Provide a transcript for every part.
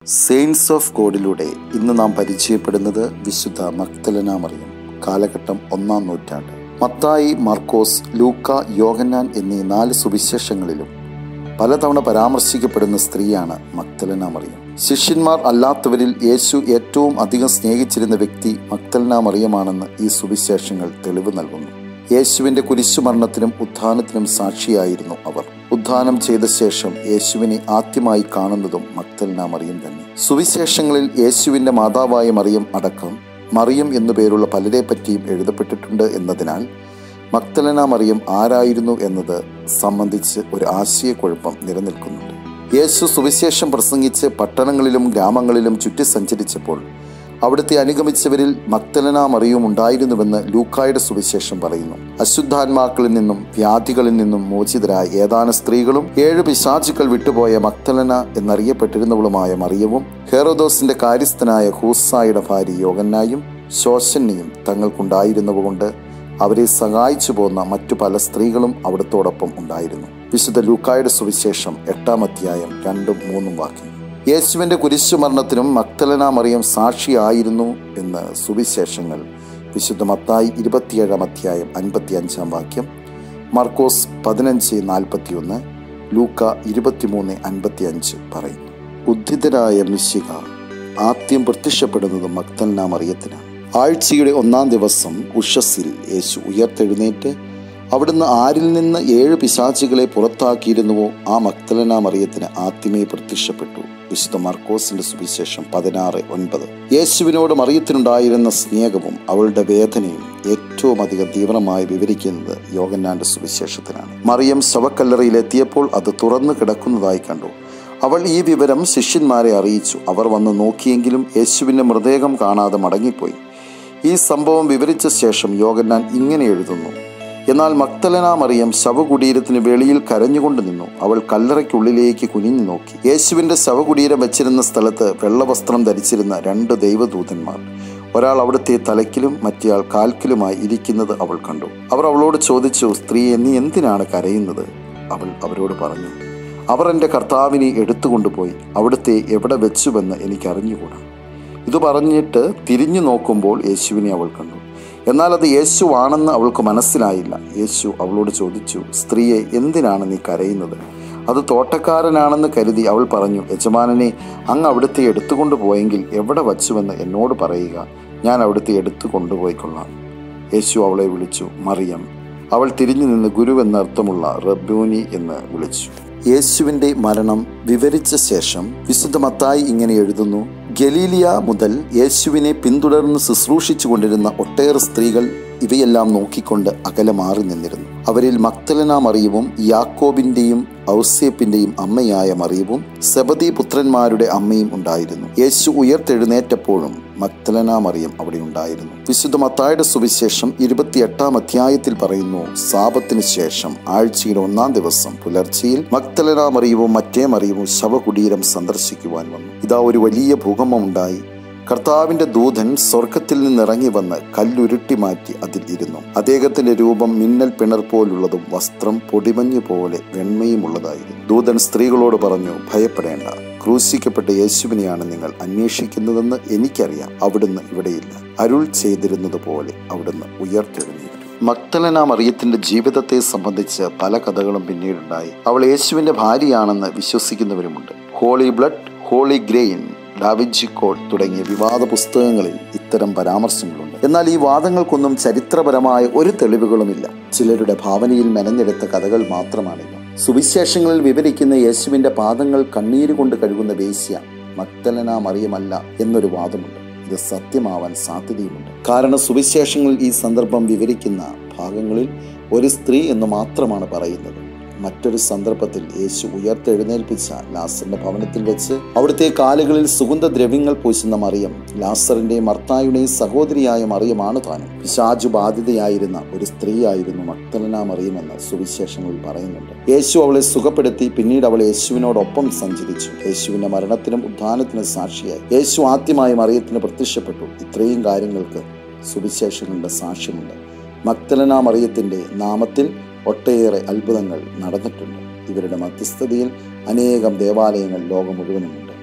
saints of ഗോഡിലൂടെ ഇന്ന് നാം പരിചയപ്പെടുന്നത് വിശുദ്ധ മക്തലന മറിയം കാലഘട്ടം ഒന്നാം നൂറ്റാണ്ട് മത്തായി മാർക്കോസ് ലൂക്ക യോഗന്നാൻ എന്നീ നാല് സുവിശേഷങ്ങളിലും പലതവണ പരാമർശിക്കപ്പെടുന്ന സ്ത്രീയാണ് മക്തലന മറിയം ശിഷ്യന്മാർ അല്ലാത്തവരിൽ യേശു ഏറ്റവും അധികം സ്നേഹിച്ചിരുന്ന വ്യക്തി മക്തലന മറിയമാണെന്ന് ഈ സുവിശേഷങ്ങൾ തെളിവ് നൽകുന്നു യേശുവിന്റെ കുരിശുമരണത്തിനും ഉത്ഥാനത്തിനും സാക്ഷിയായിരുന്നു അവർ ഉദ്ധാനം ചെയ്ത ശേഷം യേശുവിനെ ആദ്യമായി കാണുന്നതും മക്തലന മറിയം തന്നെ സുവിശേഷങ്ങളിൽ യേശുവിന്റെ മാതാവായ മറിയം അടക്കം മറിയം എന്നു പേരുള്ള പലരെ പറ്റിയും എഴുതപ്പെട്ടിട്ടുണ്ട് എന്നതിനാൽ മക്തലന മറിയം ആരായിരുന്നു എന്നത് സംബന്ധിച്ച് ഒരു ആശയക്കുഴപ്പം നിലനിൽക്കുന്നുണ്ട് യേശു സുവിശേഷം പ്രസംഗിച്ച് പട്ടണങ്ങളിലും ഗ്രാമങ്ങളിലും ചുറ്റി സഞ്ചരിച്ചപ്പോൾ അവിടുത്തെ അനുഗമിച്ചവരിൽ മക്തലന മറിയും ഉണ്ടായിരുന്നുവെന്ന് ലൂക്കായുടെ സുവിശേഷം പറയുന്നു അശുദ്ധാത്മാക്കളിൽ നിന്നും വ്യാധികളിൽ നിന്നും മോചിതരായ ഏതാനും സ്ത്രീകളും ഏഴ് പിശാചുക്കൾ വിട്ടുപോയ മക്തലന എന്നറിയപ്പെട്ടിരുന്നവളുമായ മറിയവും ഹെറോദോസിന്റെ കാര്യസ്ഥനായ ഹൂസായുടെ ഭാര്യ യോഗന്നായും ശോശന്യയും തങ്ങൾക്കുണ്ടായിരുന്നവ കൊണ്ട് അവരെ സഹായിച്ചു പോന്ന മറ്റു പല സ്ത്രീകളും അവിടത്തോടൊപ്പം ഉണ്ടായിരുന്നു വിശുദ്ധ ലൂക്കായുടെ സുവിശേഷം എട്ടാം അധ്യായം രണ്ടും മൂന്നും വാക്യം യേശുവിന്റെ കുരിശുമരണത്തിനും മക്തലന മറിയം സാക്ഷിയായിരുന്നു എന്ന് സുവിശേഷങ്ങൾ വിശുദ്ധ മത്തായി ഇരുപത്തിയേഴാം അധ്യായം അൻപത്തി അഞ്ചാം വാക്യം മർക്കോസ് പതിനഞ്ച് നാൽപ്പത്തിയൊന്ന് ലൂക്ക ഇരുപത്തിമൂന്ന് അൻപത്തി അഞ്ച് പറയുന്നു ഉദ്ധിതരായ മിശിക ആദ്യം പ്രത്യക്ഷപ്പെടുന്നത് മക്തലന മറിയത്തിനാണ് ആഴ്ചയുടെ ഒന്നാം ദിവസം ഉഷസ്സിൽ യേശു ഉയർത്തെഴുന്നേറ്റ് അവിടുന്ന് ആരിൽ നിന്ന് ഏഴ് പിശാചുകളെ പുറത്താക്കിയിരുന്നുവോ ആ മക്തലന മറിയത്തിന് ആദ്യമേ പ്രത്യക്ഷപ്പെട്ടു വിശുദ്ധ മർക്കോസിന്റെ സുവിശേഷം പതിനാറ് ഒൻപത് യേശുവിനോട് മറിയത്തിനുണ്ടായിരുന്ന സ്നേഹവും അവളുടെ വേദനയും ഏറ്റവും അധികം തീവ്രമായി വിവരിക്കുന്നത് യോഗന്നാന്റെ സുവിശേഷത്തിനാണ് മറിയം ശവക്കല്ലറയിലെത്തിയപ്പോൾ അത് തുറന്നു കിടക്കുന്നതായി കണ്ടു അവൾ ഈ വിവരം ശിഷ്യന്മാരെ അറിയിച്ചു അവർ വന്ന് നോക്കിയെങ്കിലും യേശുവിൻ്റെ മൃതദേഹം കാണാതെ മടങ്ങിപ്പോയി ഈ സംഭവം വിവരിച്ച ശേഷം യോഗന്നാൻ ഇങ്ങനെ എഴുതുന്നു എന്നാൽ മക്തലന മറിയം ശവകുടീരത്തിന് വെളിയിൽ കരഞ്ഞുകൊണ്ട് നിന്നു അവൾ കല്ലറയ്ക്കുള്ളിലേക്ക് കുനിഞ്ഞു നോക്കി യേശുവിന്റെ ശവകുടീരം വെച്ചിരുന്ന സ്ഥലത്ത് വെള്ളവസ്ത്രം ധരിച്ചിരുന്ന രണ്ട് ദൈവദൂതന്മാർ ഒരാൾ അവിടുത്തെ തലക്കിലും മറ്റേയാൾ കാൽക്കിലുമായി ഇരിക്കുന്നത് അവൾ കണ്ടു അവർ അവളോട് ചോദിച്ചു സ്ത്രീയെ നീ എന്തിനാണ് കരയുന്നത് അവൾ അവരോട് പറഞ്ഞു അവർ എൻ്റെ കർത്താവിനെ എടുത്തുകൊണ്ടുപോയി അവിടുത്തെ എവിടെ വെച്ചുവെന്ന് എനിക്ക് അറിഞ്ഞുകൂടാ ഇത് പറഞ്ഞിട്ട് തിരിഞ്ഞു നോക്കുമ്പോൾ യേശുവിനെ അവൾ കണ്ടു എന്നാൽ അത് യേശു ആണെന്ന് അവൾക്ക് മനസ്സിലായില്ല യേശു അവളോട് ചോദിച്ചു സ്ത്രീയെ എന്തിനാണ് നീ കരയുന്നത് അത് തോട്ടക്കാരനാണെന്ന് കരുതി അവൾ പറഞ്ഞു യജമാനനെ അങ്ങ് അവിടുത്തെ എടുത്തുകൊണ്ടു പോയെങ്കിൽ എവിടെ വച്ചുവെന്ന് എന്നോട് പറയുക ഞാൻ അവിടുത്തെ എടുത്തു കൊണ്ടുപോയിക്കൊള്ളാം യേശു അവളെ വിളിച്ചു മറിയം അവൾ തിരിഞ്ഞു നിന്ന് ഗുരു എന്നർത്ഥമുള്ള റബ്ബൂനി എന്ന് വിളിച്ചു യേശുവിൻ്റെ മരണം വിവരിച്ച ശേഷം വിശുദ്ധ മത്തായി ഇങ്ങനെ എഴുതുന്നു ഗലീലിയ മുതൽ യേശുവിനെ പിന്തുടർന്ന് ശുശ്രൂഷിച്ചു കൊണ്ടിരുന്ന ഒട്ടേറെ സ്ത്രീകൾ ഇവയെല്ലാം നോക്കിക്കൊണ്ട് അകലെ മാറി നിന്നിരുന്നു അവരിൽ മക്തലന മറിയവും യാക്കോബിന്റെയും ഔസേപ്പിന്റെയും അമ്മയായ മറിയവും സെബദി പുത്രന്മാരുടെ അമ്മയും ഉണ്ടായിരുന്നു യേശു ഉയർത്തെഴുന്നേറ്റപ്പോഴും മക്തലന മറിയം അവിടെ ഉണ്ടായിരുന്നു വിശുദ്ധ മത്തായുടെ സുവിശേഷം ഇരുപത്തിയെട്ടാം അധ്യായത്തിൽ പറയുന്നു സാപത്തിന് ശേഷം ആഴ്ചയുടെ ഒന്നാം ദിവസം പുലർച്ചെയിൽ മക്തലന മറിയവും മറ്റേ മറിയവും ശവകുടീരം സന്ദർശിക്കുവാൻ വന്നു ഇതാ ഒരു വലിയ ഭൂകമ്പമുണ്ടായി കർത്താവിന്റെ ദൂതൻ സ്വർഗത്തിൽ നിന്നിറങ്ങി വന്ന് കല്ലുരുട്ടി മാറ്റി അതിൽ ഇരുന്നു അദ്ദേഹത്തിന്റെ രൂപം മിന്നൽ പിണർ പോലുള്ളതും വസ്ത്രം പൊടിമഞ്ഞ് പോലെ വെണ്മയുമുള്ളതായിരുന്നു ദൂതൻ സ്ത്രീകളോട് പറഞ്ഞു ഭയപ്പെടേണ്ട ക്രൂശിക്കപ്പെട്ട യേശുവിനെയാണ് നിങ്ങൾ അന്വേഷിക്കുന്നതെന്ന് എനിക്കറിയാം അവിടുന്ന് ഇവിടെയില്ല അരുൾ ചെയ്തിരുന്നത് പോലെ അവിടുന്ന് ഉയർത്തെഴുന്നേറ്റു മക്തലന മറിയത്തിന്റെ ജീവിതത്തെ സംബന്ധിച്ച് പല കഥകളും പിന്നീടുണ്ടായി അവൾ യേശുവിന്റെ ഭാര്യയാണെന്ന് വിശ്വസിക്കുന്നവരുമുണ്ട് holy blood holy grail Da Vinci code തുടങ്ങിയ വിവാദ പുസ്തകങ്ങളിൽ ഇത്തരം പരാമർശങ്ങളുണ്ട് എന്നാൽ ഈ വാദങ്ങൾക്കൊന്നും ചരിത്രപരമായ ഒരു തെളിവുകളുമില്ല ചിലരുടെ ഭാവനയിൽ മെനഞ്ഞെടുത്ത കഥകൾ മാത്രമാണിവ സുവിശേഷങ്ങളിൽ വിവരിക്കുന്ന യേശുവിന്റെ പാദങ്ങൾ കണ്ണീര് കൊണ്ട് കഴുകുന്ന വേശ്യ മക്തലന മറിയമല്ല എന്നൊരു വാദമുണ്ട് ഇത് സത്യമാവാൻ സാധ്യതയുമുണ്ട് കാരണം സുവിശേഷങ്ങളിൽ ഈ സന്ദർഭം വിവരിക്കുന്ന ഭാഗങ്ങളിൽ ഒരു സ്ത്രീ എന്ന് മാത്രമാണ് പറയുന്നത് മറ്റൊരു സന്ദർഭത്തിൽ യേശു ഉയർത്തെഴുന്നേൽപ്പിച്ച ലാസറിന്റെ ഭവനത്തിൽ വെച്ച് അവിടുത്തെ കാലുകളിൽ സുഗന്ധദ്രവ്യങ്ങൾ പൂശുന്ന മറിയം ലാസറിന്റെയും മർത്തായുടെയും സഹോദരിയായ മറിയമാണ് താനും പിശാജു ബാധിതയായിരുന്ന ഒരു സ്ത്രീയായിരുന്നു മക്തലന മറിയമെന്ന് സുവിശേഷങ്ങളിൽ പറയുന്നുണ്ട് യേശു അവളെ സുഖപ്പെടുത്തി പിന്നീട് അവൾ യേശുവിനോടൊപ്പം സഞ്ചരിച്ചു യേശുവിന്റെ മരണത്തിനും ഉദ്ധാനത്തിനും സാക്ഷിയായി യേശു ആദ്യമായി മറിയത്തിന് പ്രത്യക്ഷപ്പെട്ടു ഇത്രയും കാര്യങ്ങൾക്ക് സുവിശേഷങ്ങളുടെ സാക്ഷ്യമുണ്ട് മക്തലന മറിയത്തിന്റെ നാമത്തിൽ ഒട്ടേറെ അത്ഭുതങ്ങൾ നടന്നിട്ടുണ്ട് ഇവരുടെ മധ്യസ്ഥതയിൽ അനേകം ദേവാലയങ്ങൾ ലോകം മുഴുവനുമുണ്ട്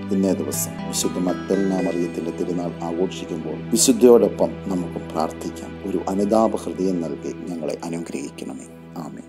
ഇന്നേ ദിവസം വിശുദ്ധ മഗ്ദലന മറിയത്തിന്റെ തിരുനാൾ ആഘോഷിക്കുമ്പോൾ വിശുദ്ധയോടൊപ്പം നമുക്ക് പ്രാർത്ഥിക്കാം ഒരു അനുതാപ ഹൃദയം നൽകി ഞങ്ങളെ അനുഗ്രഹിക്കണമേ ആമേ